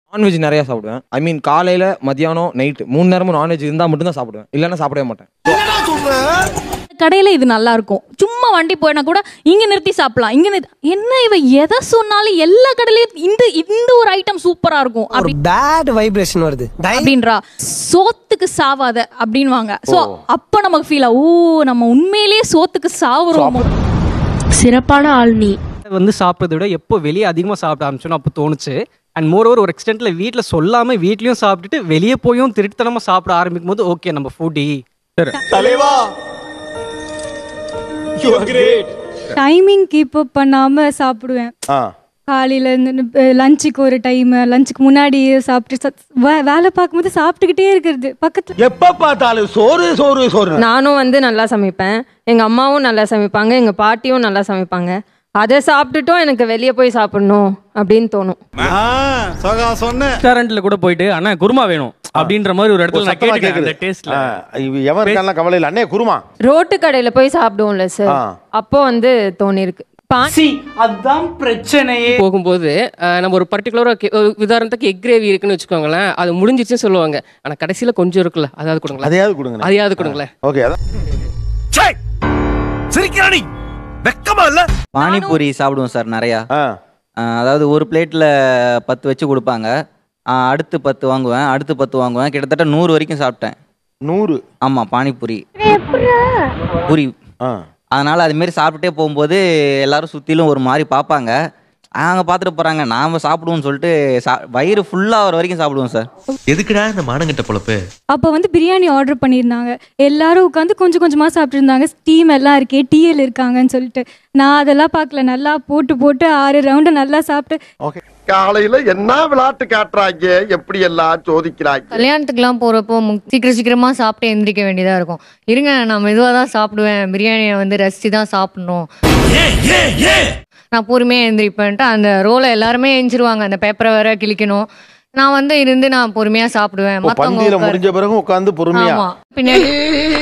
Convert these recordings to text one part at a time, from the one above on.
Non veg நிறைய சாப்பிடுவேன் ஐ மீன் காலையில மதியானம் நைட் மூணு நேரமும் நான்வெஜ் இருந்தா மட்டும் தான் சாப்பிடுவேன் இல்லைன்னா சாப்பிடவே மாட்டேன் கடையில இது நல்லா இருக்கும் சும்மா வண்டி போயினா கூட இங்க நிறுத்தி சாப்பிடலாம் இங்க நிறுத்தி என்ன இவ எதை சொன்னாலும் எல்லா கடையிலயும் இந்த இந்த ஒரு ஐட்டம் சூப்பரா இருக்கும் அப்படி பேட் வைப்ரேஷன் வருது அப்படின்றா சோத்துக்கு சாவாத அப்படின்வாங்க சோ அப்ப நமக்கு ஃபீல் ஓ நம்ம உண்மையிலேயே சோத்துக்கு சாவுறோம் சிறப்பான ஆள் நீ வந்து சாப்பிட்றத விட எப்போ வெளியே அதிகமாக சாப்பிட ஆரம்பிச்சோன்னு அப்போ தோணுச்சு அண்ட் மோர் ஓவர் ஒரு எக்ஸ்டென்ட்டில் வீட்டில் சொல்லாமல் வீட்லேயும் சாப்பிட்டுட்டு வெளியே போயும் திருட்டுத்தனமாக சாப்பிட ஆரம்பிக்கும் போது ஓகே நம்ம ஃபுட்டி டைமிங் கீப் அப் பண்ணாம சாப்பிடுவேன் காலையில இருந்து லஞ்சுக்கு ஒரு டைம் லஞ்சுக்கு முன்னாடி சாப்பிட்டு ச- வே- வேலை பார்க்கும்போது சாப்பிட்டுக்கிட்டே இருக்கிறது பக்கத்துல எப்ப பார்த்தாலும் சோறு சோறு சோறு நானும் வந்து நல்லா சமைப்பேன் எங்க அம்மாவும் நல்லா சமைப்பாங்க எங்க பாட்டியும் நல்லா சமைப்பாங்க அதை சாப்பிட்டுட்டும் எனக்கு வெளியே போய் சாப்பிடணும் அப்படின்னு தோணும் ரெஸ்டாரண்ட்டில் கூட போயிட்டு அண்ணா குருமா வேணும் அப்படின்ற மாதிரி ஒரு இடத்துல நான் கேட்டுக்கிறேன் அந்த டேஸ்ட்ல எவன் இருக்கான்லாம் கவலை இல்லை அண்ணே குருமா ரோட்டு கடையில போய் சாப்பிடுவோம்ல சார் ஆ. அப்போ வந்து தோணிருக்கு பா அதான் பிரச்சனையே போகும்போது அஹ், நம்ம ஒரு பர்டிகுலராக உதாரணத்துக்கு எக் கிரேவி இருக்குன்னு வச்சுக்கோங்களேன் அது முடிஞ்சிருச்சுன்னு சொல்லுவாங்க ஆனா கடைசியில கொஞ்சம் இருக்குல்ல அதாவது கொடுங்களேன் அதையாவது கொடுங்க அதையாவது கொடுங்களேன் ஓகே அதான் சிரிக்கிறானி வெக்கமா இல்ல பானிபூரி சாப்பிடுவோம் சார் நிறையா ஆ. ஆஹ் அதாவது ஒரு பிளேட்டில் பத்து வச்சு கொடுப்பாங்க ஆஹ் அடுத்து பத்து வாங்குவேன் அடுத்து பத்து வாங்குவேன் கிட்டத்தட்ட நூறு வரைக்கும் சாப்பிட்டேன் நூறு ஆமாம் பானிபூரி பூரி ஆ அதனால் அதுமாரி சாப்பிட்டுட்டே போகும்போது எல்லாரும் சுற்றிலும் ஒரு மாதிரி பார்ப்பாங்க அவங்க பார்த்துட்டு போகிறாங்க நாம் சாப்பிடுவோம்னு சொல்லிட்டு சா வயிறு ஃபுல்லாக வர வரைக்கும் சாப்பிடுவோம் சார் எதுக்குடா இந்த மானங்கிட்ட பொழப்பு அப்போ வந்து பிரியாணி ஆர்டர் பண்ணியிருந்தாங்க எல்லாரும் உட்காந்து கொஞ்சம் கொஞ்சமாக சாப்பிட்ருந்தாங்க ஸ்டீம் எல்லாம் இருக்கே டிஎல் இருக்காங்கன்னு சொல்லிட்டு நான் அதெல்லாம் பார்க்கல நல்லா போட்டு போட்டு ஆறு ரவுண்டு நல்லா சாப்பிட்டு ஓகே காலையில என்ன விளையாட்டு காட்டுறாங்க எப்படி எல்லாம் சோதிக்கிறாங்க கல்யாணத்துக்குலாம் போறப்போ மு- சீக்கிரம் சீக்கிரமா சாப்பிட்டு எந்திரிக்க வேண்டியதா இருக்கும் இருங்க நான் மெதுவாக தான் சாப்பிடுவேன் பிரியாணியை வந்து ரசிச்சு தான் சாப்பிடணும் நான் பொறுமையாக எந்திரிப்பேன்ட்டு அந்த ரோலை எல்லாருமே எஞ்சிருவாங்க அந்த பேப்பரை வேற கிழிக்கணும் நான் வந்து இருந்து நான் பொறுமையா சாப்பிடுவேன் ஓ, பந்தியில உட்காரு- முடிஞ்ச பிறகு உட்காந்து பொறுமையா ஆமா பின்னாடி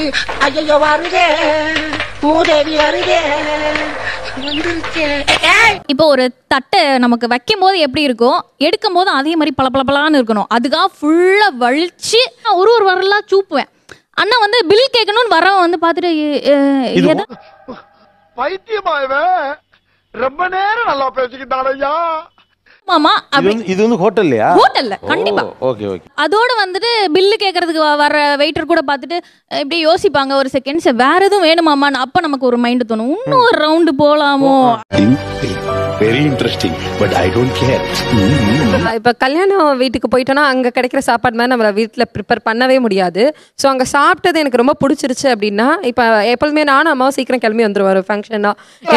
இப்போ ஒரு தட்டை நமக்கு வைக்கும் போது எப்படி இருக்கும் எடுக்கும் போது அதே மாதிரி பளபளபளான்னு இருக்கணும் அதுக்காக ஃபுல்லா வலிச்சு நான் ஒரு ஒரு வரலா சூப்புவேன் அண்ணா வந்து பில் கேட்கணும்னு வரவன் வந்து பார்த்துட்டு எ- எ- இது- எதை பைத்தியமா இவன் ரொம்ப நேரம் நல்லா பேசிக்கிட்டான் ஐயா மாமா இது அப்படி வந்து இது வந்து ஹோட்டல்லையா ஹோட்டல்ல கண்டிப்பா ஓகே ஓகே அதோட வந்துட்டு பில்லு கேட்கறதுக்கு வ- வர வெயிட்டர் கூட பார்த்துட்டு அஹ், இப்படியே யோசிப்பாங்க ஒரு செகண்ட் சரி வேற எதுவும் வேணுமாமான்னு அப்ப நமக்கு ஒரு மைண்ட் தோணும் இன்னும் ஒரு ரவுண்டு போலாமோ very interesting but I don't care இப்போ கல்யாணம் வீட்டுக்கு போயிட்டோன்னா அங்கே கிடைக்கிற சாப்பாடு மாதிரி நம்ம வீட்டில் ப்ரிப்பேர் பண்ணவே முடியாது ஸோ அங்கே சாப்பிட்டது எனக்கு ரொம்ப பிடிச்சிருச்சு அப்படின்னா இப்போ எப்போதுமே நானும் அம்மாவும் சீக்கிரம் கிளம்பி வந்துருவாரு ஃபங்க்ஷனா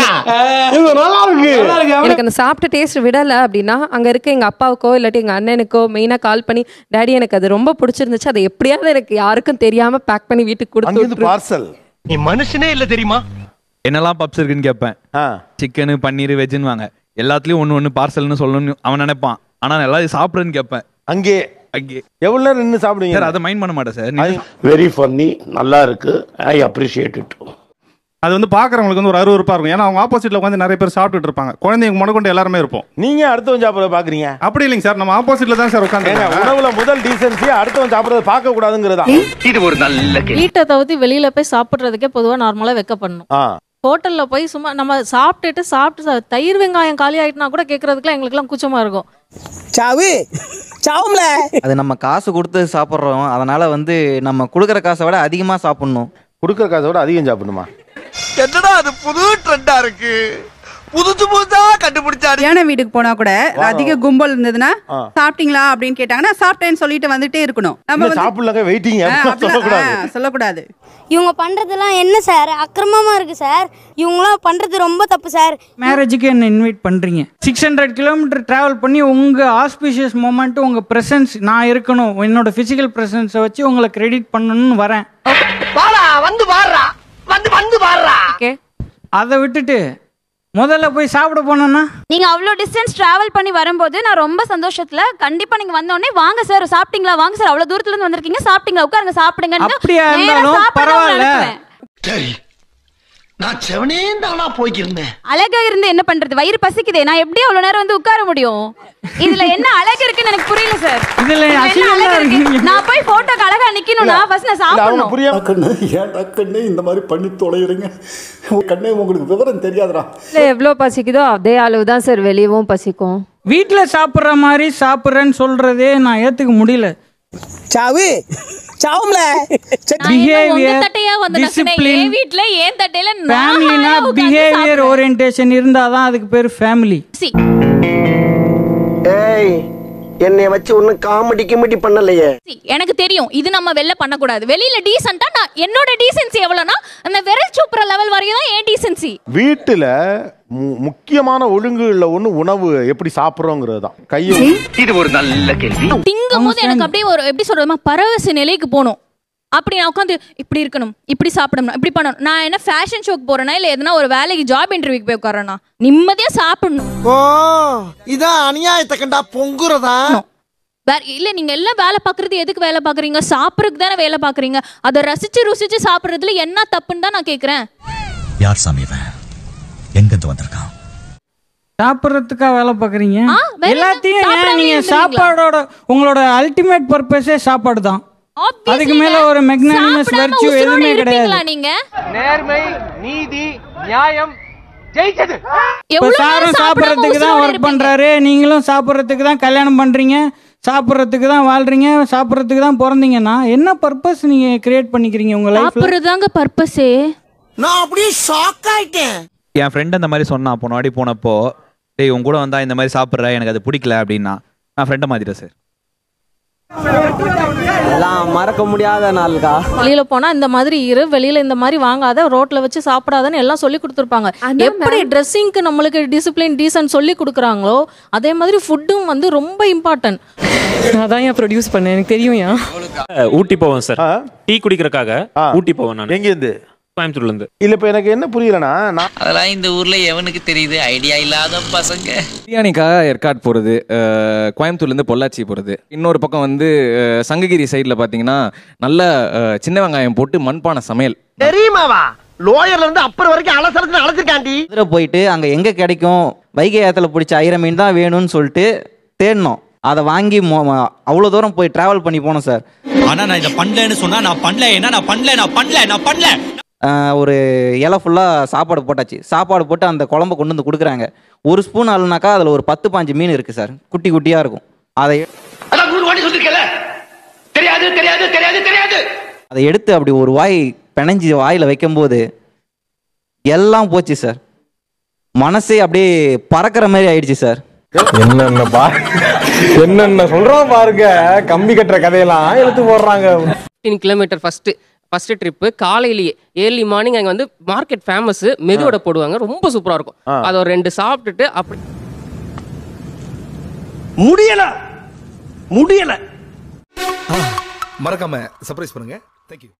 எனக்கு அந்த சாப்பிட்ட டேஸ்ட் விடலை அப்படின்னா அங்கே இருக்க எங்கள் அப்பாவுக்கோ இல்லாட்டி எங்கள் அண்ணனுக்கோ மெயினாக கால் பண்ணி டேடி எனக்கு அது ரொம்ப பிடிச்சிருந்துச்சு அதை எப்படியாவது எனக்கு யாருக்கும் தெரியாமல் பேக் பண்ணி வீட்டுக்கு கொடுத்து அங்கிருந்து விட்டுரு. பார்சல் நீ மனுஷனே இல்ல தெரியுமா என்னெல்லாம் பப்ஸ் இருக்குன்னு கேட்பேன் ஆ சிக்கனு பன்னீர் வெஜ்ஜுன்னு வாங்க எல்லாத்துலயும் ஒன்று ஒன்று பார்சல்னு சொல்லணும்னு அவன் நினைப்பான் ஆனா நான் எல்லாத்தையும் சாப்பிட்றேன்னு கேட்பேன் அங்கே அங்கே எவ்வளவு நேரம் நின்று சாப்பிடுவீங்க சார் அதை மைண்ட் பண்ண மாட்டேன் சார் நீங்க- வெரி ஃபன்னி நல்லா இருக்கு ஐ அப்ரிஷியேட் இட் அது வந்து பாக்குறவங்களுக்கு வந்து ஒரு அருவருப்பா இருக்கும் ஏன்னா அவங்க ஆப்போசிட்ல உட்காந்து நிறைய பேர் சாப்பிட்டுட்டு இருப்பாங்க குழந்தைங்க முதற்கொண்டு எல்லாருமே இருப்போம் நீங்க அடுத்தவன் சாப்பிட பாக்குறீங்க அப்படி இல்லைங்க சார் நம்ம ஆப்போசிட்ல தான் சார் உட்காந்து ஏங்க உணவுல முதல் டீசன்சி அடுத்தவன் சாப்பிடறத பார்க்க கூடாதுங்கிறதா இது ஒரு நல்ல வீட்டை தவிர்த்து வெளியில போய் சாப்பிட்றதுக்கே பொதுவாக நார்மலாக வைக்கப்படணும் ஆ ஹோட்டல்ல போய் சும்மா நம்ம சாப்பிட்டுட்டு சாப்பிட்டு சா- தயிர் வெங்காயம் காலி ஆயிட்டுனா கூட கேட்கறதுக்குலாம் எங்களுக்குலாம் கூச்சமா இருக்கும் சாவு சாவும்ல அது நம்ம காசு கொடுத்து சாப்பிட்றோம் அதனால வந்து நம்ம கொடுக்குற காசை விட அதிகமாக சாப்பிட்ணும் கொடுக்குற காசை விட அதிகம் சாப்பிடணுமா என்னடா அது புது ட்ரெண்டா இருக்கு புதுசு புதுசா கண்டுபிடிச்சாரு கல்யாண வீட்டுக்கு போனா கூட வா, அதிக கும்பல் இருந்ததுன்னா ஆ. சாப்பிட்டீங்களா அப்படின்னு கேட்டாங்கன்னா சாப்பிட்டேன்னு சொல்லிட்டு வந்துட்டே இருக்கணும் நம்ம இல்ல வந்து சாப்பிடலங்க வெயிட்டிங் ஆ, அப்படிலாம், சொல்லக்கூடாது ஆ, சொல்லக்கூடாது இவங்க பண்றதெல்லாம் என்ன சார் அக்கிரமமா இருக்கு சார் இவங்களாம் பண்றது ரொம்ப தப்பு சார் மேரேஜுக்கு என்ன இன்வைட் பண்றீங்க சிக்ஸ் ஹண்ட்ரட் கிலோமீட்டர் டிராவல் பண்ணி உங்க ஆஸ்பிஷியஸ் மூமெண்ட் உங்க பிரசன்ஸ் நான் இருக்கணும் என்னோட பிசிக்கல் பிரசன்ஸை வச்சு உங்களை கிரெடிட் பண்ணணும்னு வரேன் வாடா வந்து வாடுறா வந்து வந்து வாடுறா அதை விட்டுட்டு முதல்ல போய் சாப்பிட போனோம்னா நீங்க அவ்வளோ டிஸ்டன்ஸ் டிராவல் பண்ணி வரும்போது நான் ரொம்ப சந்தோஷத்துல கண்டிப்பா நீங்க வந்த உடனே வாங்க சார் சாப்பிட்டீங்களா வாங்க சார் அவ்வளவு தூரத்துல இருந்து வந்திருக்கீங்க சாப்பிட்டீங்களா உட்காருங்க சாப்பிடுங்க அப்படியா இருந்தாலும் பரவாயில்ல சரி நான் செவனேந்தானா போய்க்கிருந்தேன் அழகா இருந்து என்ன பண்றது வயிறு பசிக்குதே நான் எப்படி அவ்வளவு நேரம் வந்து உட்கார முடியும் இதுல என்ன அழகு இருக்குன்னு எனக்கு புரியல சார் இதுல என்ன அசிங்கமா அழகு இருக்கு இருக்கு. நான் போய் போட்டோக்கு அழகா நிக்கணும்னா ஃபர்ஸ்ட் நான் சாப்பிடணும் கண்ணு ஏன்டா கண்ணு இந்த மாதிரி பண்ணி தொலைகிறீங்க கண்ணே உங்களுக்கு விவரம் தெரியாதுடா இல்லை எவ்வளோ பசிக்குதோ அதே அளவு தான் சார் வெளியவும் பசிக்கும் வீட்டில் சாப்பிட்ற மாதிரி சாப்பிட்றேன்னு சொல்றதே நான் ஏத்துக்க முடியல சாவு சாவும்ல உங்க தட்டையா வந்து நசுனேன். discipline, என் வீட்ல ஏன் தட்டையில நான் ஃபேமிலினா உட்கார்ந்து பிஹேவியர் சாப்பிடுறேன். ஓரியன்டேஷன் இருந்தாதான் அதுக்கு பேர் ஃபேமிலி ஏய் என்னைய வச்சு ஒன்னும் காமெடி கிமெடி பண்ணலையே See, எனக்கு தெரியும் இது நம்ம வெளில பண்ணக்கூடாது வெளியில டீசெண்டா நான் என்னோட டீசென்சி எவ்வளவுனா அந்த விரல் சூப்புற லெவல் வரையும் தான் ஏன் டீசென்சி வீட்டுல மு- முக்கியமான ஒழுங்குல ஒண்ணு உணவு எப்படி சாப்பிடுறோங்கிறது தான் கையை இது ஒரு நல்ல கேள்வி திங்கும் போது எனக்கு அப்படியே ஒரு எப்படி சொல்றதுமா பரவச நிலைக்கு போகணும் அப்படி நான் உட்காந்து இப்படி இருக்கணும் இப்படி சாப்பிடணும் இப்படி பண்ணணும் நான் என்ன ஃபேஷன் ஷோக்கு போறேனா இல்ல எதனா ஒரு வேலைக்கு ஜாப் இன்டர்வியூக்கு போய் உட்காரனா நிம்மதியா சாப்பிடணும் ஓ இதான் அநியாயத்தை கண்டா பொங்குறதா வேற இல்ல நீங்க எல்லாம் வேலை பாக்குறது எதுக்கு வேலை பாக்குறீங்க சாப்பிடறதுக்கு தானே வேலை பாக்குறீங்க அதை ரசிச்சு ருசிச்சு சாப்பிடுறதுல என்ன தப்புன்னு தான் நான் கேக்குறேன் யார் சாமி இவன் எங்கிருந்து வந்திருக்கான் சாப்பிட்றதுக்கா வேலை பார்க்குறீங்க ஆ, வேற எல்லாத்தையும் சாப்பிடாமலே ஏன் நீங்க இருந்துருவீங்களா? சாப்பாடோட உங்களோட அல்டிமேட் பர்பஸே சாப்பாடு தான் Obviously அதுக்கு மேல ங்க. ஒரு மெக்னானிமஸ் சாப்பிடாம வெர்ச்சு உசுரோட எதுவுமே இருப்பீங்களா கிடையாது நீங்க நேர்மை நீதி நியாயம் ஜெயிச்சது இப்ப எவ்வளவு நேரம் சாரும் சாப்பிடாம சாப்பிட்றதுக்கு தான் உசுரோட ஒர்க் இருப்பீங்க? பண்றாரு நீங்களும் சாப்பிட்றதுக்கு தான் கல்யாணம் பண்றீங்க சாப்பிட்றதுக்கு தான் வாழ்றீங்க சாப்பிட்றதுக்கு தான் பிறந்தீங்கன்னா என்ன பர்பஸ் நீங்க கிரியேட் பண்ணிக்கிறீங்க உங்க லைஃப்ல சாப்பிடுறதாங்க பர்பஸே நான் அப்படியே ஷாக் ஆயிட்டேன் என் ஃப்ரெண்ட் அந்த மாதிரி சொன்னான் போன வாட்டி போனப்போ டேய் உன் கூட வந்தா இந்த மாதிரி சாப்பிட்ற எனக்கு அது பிடிக்கல அப்படின்னா நான் ஃப்ரெண்டை மாத்திட்டேன் சார் எல்லாம் மறக்க முடியாத நாளுக்கா வெளியில போனா இந்த மாதிரி இரு வெளியில இந்த மாதிரி வாங்காத ரோட்ல வச்சு சாப்பிடாதன்னு எல்லாம் சொல்லி கொடுத்துருப்பாங்க எப்படி ட்ரெஸ்ஸிங்க்கு நம்மளுக்கு டிசிப்ளின் டீசன்ட் சொல்லி கொடுக்குறாங்களோ அதே மாதிரி ஃபுட்டும் வந்து ரொம்ப இம்பார்ட்டன்ட் அதான் ஏன் ப்ரொடியூஸ் பண்ணேன் எனக்கு தெரியும் ஏன் ஊட்டி போவேன் சார் டீ குடிக்கிறக்காக ஊட்டி போவேன் நான் எங்க இருந்து கோயம்புத்தூர்ல இருந்து இல்ல இப்ப எனக்கு என்ன புரியலனா நான் அதெல்லாம் இந்த ஊர்ல எவனுக்கு தெரியுது ஐடியா இல்லாத பசங்க பிரியாணிக்காக ஏற்காடு போகிறது கோயம்புத்தூர்லேருந்து பொள்ளாச்சி போகிறது இன்னொரு பக்கம் வந்து அஹ், சங்ககிரி சைடில் பார்த்தீங்கன்னா நல்ல அஹ், சின்ன வெங்காயம் போட்டு மண்பானை சமையல் தெரியுமாவா லோயர்ல இருந்து அப்புறம் வரைக்கும் அலசலத்துல அழைச்சிருக்காண்டி மதுரை போயிட்டு அங்கே எங்கே கிடைக்கும் வைகை ஆத்துல பிடிச்ச ஐர மீன் தான் வேணும்னு சொல்லிட்டு தேடினோம் அதை வாங்கி அவ்வளோ தூரம் போய் டிராவல் பண்ணி போனோம் சார் ஆனா நான் இதை பண்ணலன்னு சொன்னா நான் பண்ணல என்ன நான் பண்ணல நான் பண்ணல நான் பண்ணல ஆஹ் ஒரு இலை ஃபுல்லாக சாப்பாடு போட்டாச்சு சாப்பாடு போட்டு அந்த குழம்ப கொண்டு வந்து கொடுக்குறாங்க ஒரு ஸ்பூன் அழுனாக்கா அதில் ஒரு பத்து பாஞ்சு மீன் இருக்குது சார் குட்டி குட்டியாக இருக்கும் அதை அதான் நூறு வாட்டி சொல்லிருக்கல தெரியாது தெரியாது தெரியாது தெரியாது அதை எடுத்து அப்படி ஒரு வாய் பிணைஞ்சி வாயில் வைக்கும்போது எல்லாம் போச்சு சார் மனசே அப்படியே பறக்கிற மாதிரி ஆயிடுச்சு சார் என்னென்ன பா என்னென்ன சொல்றோம் பாருங்க கம்பி கட்டுற கதையெல்லாம் எடுத்து போடுறாங்க fifteen kilometre first first trip காலையிலேயே ஏர்லி மார்னிங் அங்கே வந்து மார்க்கெட் ஃபேமஸ் மெதுவடை போடுவாங்க ரொம்ப சூப்பராக இருக்கும் அதை ஒரு ரெண்டு சாப்பிட்டுட்டு அப்படி முடியல முடியல மறக்காம சர்ப்ரைஸ் பண்ணுங்க தேங்க்யூ